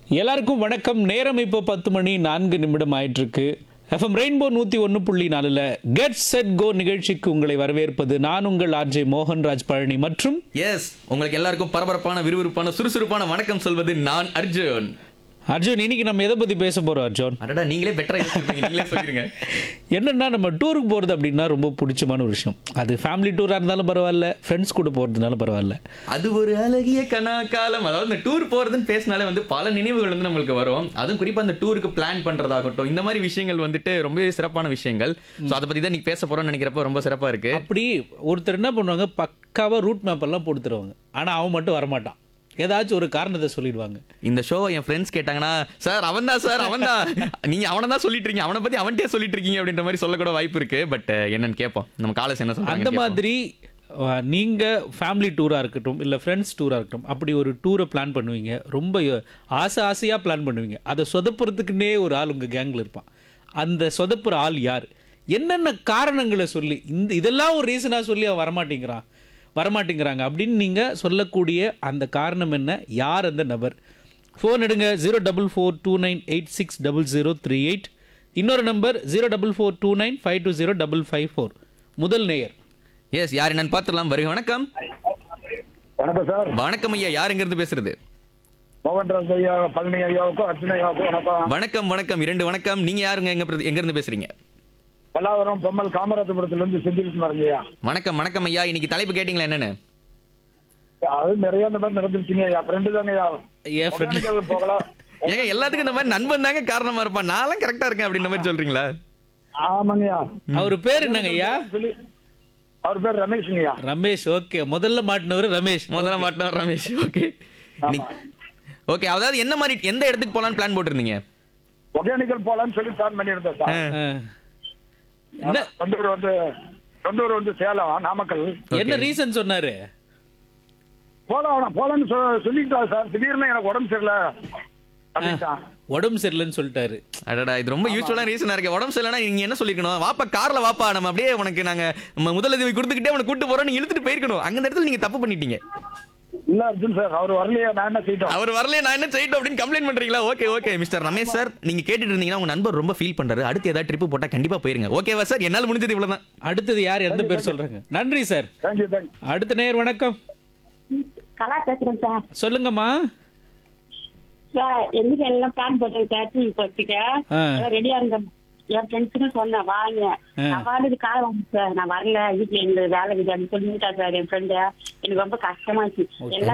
எல்லாருக்கும் வணக்கம் நேரம் இப்போ பத்து மணி நான்கு நிமிடம் ஆயிட்டு இருக்கு எஃப்எம் ரெயின்போ நூற்றி ஒன்று புள்ளி நாலில் கெட் செட் கோ நிகழ்ச்சிக்கு உங்களை வரவேற்பது நான் உங்கள் ஆர்ஜே மோகன்ராஜ் பழனி மற்றும் எஸ் உங்களுக்கு எல்லாருக்கும் பரபரப்பான விறுவிறுப்பான சுறுசுறுப்பான வணக்கம் சொல்வது நான் அர்ஜுன் அர்ஜுன் இன்னைக்கு நம்ம எதை பற்றி பேச போகிறோம் அர்ஜுன் அடடா நீங்களே பெட்டரா நீங்களே சொல்லிருங்க என்னன்னா நம்ம டூருக்கு போகிறது அப்படின்னா ரொம்ப பிடிச்சமான ஒரு விஷயம் அது ஃபேமிலி டூராக இருந்தாலும் பரவாயில்ல ஃப்ரெண்ட்ஸ் கூட போகிறதுனாலும் பரவாயில்ல அது ஒரு அழகிய கனா காலம் அதாவது இந்த டூர் போறதுன்னு பேசினாலே வந்து பல நினைவுகள் வந்து நம்மளுக்கு வரும் அதுவும் குறிப்பா அந்த டூருக்கு பிளான் பண்றதாகட்டும் இந்த மாதிரி விஷயங்கள் வந்துட்டு ரொம்பவே சிறப்பான விஷயங்கள் ஸோ அதை பத்தி தான் நீ பேச போறோம்னு நினைக்கிறப்ப ரொம்ப சிறப்பா இருக்கு அப்படி ஒருத்தர் என்ன பண்ணுவாங்க பக்காவாக ரூட் மேப் எல்லாம் போட்டு தருவாங்க ஆனால் அவன் மட்டும் வரமாட்டான் ஏதாச்சும் ஒரு காரணத்தை சொல்லிடுவாங்க இந்த ஷோவை என் ஃப்ரெண்ட்ஸ் கேட்டாங்கன்னா சார் அவன் தான் சார் அவன் தான் நீங்க அவனை தான் சொல்லிட்டு இருக்கீங்க அவனை பத்தி அவன்கிட்டே சொல்லிட்டு இருக்கீங்க அப்படின்ற மாதிரி சொல்லக்கூட வாய்ப்பு இருக்கு பட் என்னன்னு கேட்போம் நம்ம காலேஜ் என்ன சொல்றாங்க அந்த மாதிரி அஹ், நீங்க ஃபேமிலி டூரா இருக்கட்டும் இல்ல ஃப்ரெண்ட்ஸ் டூரா இருக்கட்டும் அப்படி ஒரு டூரை பிளான் பண்ணுவீங்க ரொம்ப யோ- ஆசை ஆசையா பிளான் பண்ணுவீங்க அதை சொதப்புறதுக்குன்னே ஒரு ஆள் உங்க கேங்ல இருப்பான் அந்த சொதப்புற ஆள் யார் என்னென்ன காரணங்களை சொல்லி இந்த இதெல்லாம் ஒரு ரீசனா சொல்லி அவன் வரமாட்டேங்கிறான் வரமாட்டேங்கிறாங்க அப்படின்னு நீங்க சொல்லக்கூடிய அந்த காரணம் என்ன யார் அந்த நபர் ஃபோன் எடுங்க zero double four two nine eight six double zero three eight இன்னொரு number zero double four two nine five two zero double five four முதல் நேயர் எஸ் யார் என்னன்னு பார்த்துடலாம் வருக வணக்கம் வணக்கம் சார் வணக்கம் ஐயா யார் எங்க இருந்து பேசுறது மோகன்ராஜ் ஐயா பழனி ஐயாவுக்கும் அர்ஜுன் ஐயாவுக்கும் வணக்கம் வணக்கம் வணக்கம் இரண்டு வணக்கம் நீங்க யாருங்க எங்க பிர- எங்க இருந்து பேசுறீங்க பல்லாவரம் பொம்மல் காமராஜபுரத்துல இருந்து செந்தில்குமார் ஐயா வணக்கம் வணக்கம் ஐயா இன்னைக்கு தலைப்பு கேட்டீங்களா என்னன்னு அது நிறைய இந்த மாதிரி நடந்துருச்சுங்க ஐயா ஃப்ரெண்டு தாங்க ஐயா என் friend. ஒகேனக்கல் போகலாம் ஏங்க எல்லாத்துக்கும் இந்த மாதிரி நண்பன் தாங்க காரணமா இருப்பான் நான்லாம் கரெக்டா இருக்கேன் அப்படின்ற மாதிரி சொல்றீங்களா ஆமாங்கய்யா அவர் பேர் என்னங்க ஐயா சொல்லி அவர் பேர் ரமேஷுங்க ஐயா ரமேஷ் ஓகே முதல்ல மாட்டினவர் ரமேஷ் முதல்ல மாட்டோம் ரமேஷ் ஓகே ஓகே அதாவது என்ன மாதிரி எந்த இடத்துக்கு போலான்னு பிளான் போட்டிருந்தீங்க ஒகேனக்கல் போகலான்னு சொல்லி பிளான் பண்ணியிருந்தேன் சார் ஆ. என்ன சொந்த ஊர் வந்து சொந்த ஊர் வந்து சேலம் நாமக்கல் என்ன ரீசன் சொன்னாரு போலாம் போலான்னு சொ- சொல்லிட்டாரு சார் திடீர்னு எனக்கு உடம்பு சரியில்லை அப்படின்ட்டான் உடம்பு சரியில்லைன்னு சொல்லிட்டாரு அடடா இது ரொம்ப யூஸ்ஃபுல்லான ரீசனா இருக்கு உடம்பு சரியில்லைனா நீங்க என்ன சொல்லிக்கணும் வாப்பா கார்ல வாப்பா நம்ம அப்படியே உனக்கு நாங்க ம- முதலுதவி கொடுத்துக்கிட்டே உனக்கு கூட்டு போறோம் நீங்க இழுத்துட்டு போயிருக்கணும் அங்க இந்த இடத்துல நீங்க தப்பு பண்ணிட்டீங்க இல்ல அர்ஜுன் சார் அவர் வரலையே நான் என்ன செய்யட்டும் அவர் வரலையே நான் என்ன செய்யட்டும் அப்படின்னு கம்ப்ளைண்ட் பண்றீங்களா okay okay mister Ramesh sir நீங்க கேட்டுட்டு இருந்தீங்கன்னா உங்க நண்பர் ரொம்ப ஃபீல் பண்றாரு அடுத்து ஏதாவது ட்ரிப் போட்டா கண்டிப்பா போயிருங்க ஓகேவா சார் என்னால முடிஞ்சது இவ்வளவுதான் அடுத்தது யார் எந்த பேர் சொல்றாங்க நன்றி சார் தேங்க்யூ தேங்க்யூ அடுத்த நேயர் வணக்கம் கலா பேசுறேன் சார் சொல்லுங்கம்மா சார் எதுக்கு எல்லாம் பிளான் போட்டு டூர் போச்சுக்க ஆ. ரெடியா இருங்க என் ஃப்ரெண்ட்ஸுக்கு சொன்னேன் வாங்க நான் வாடகை கால வாங்க சார் நான் வரல வீட்டுல எங்க வேலை இருக்குது அப்படின்னு சொல்லிட்டா சார் என் ஃப்ரெண்டு எனக்கு ரொம்ப கஷ்டமாச்சு எல்லா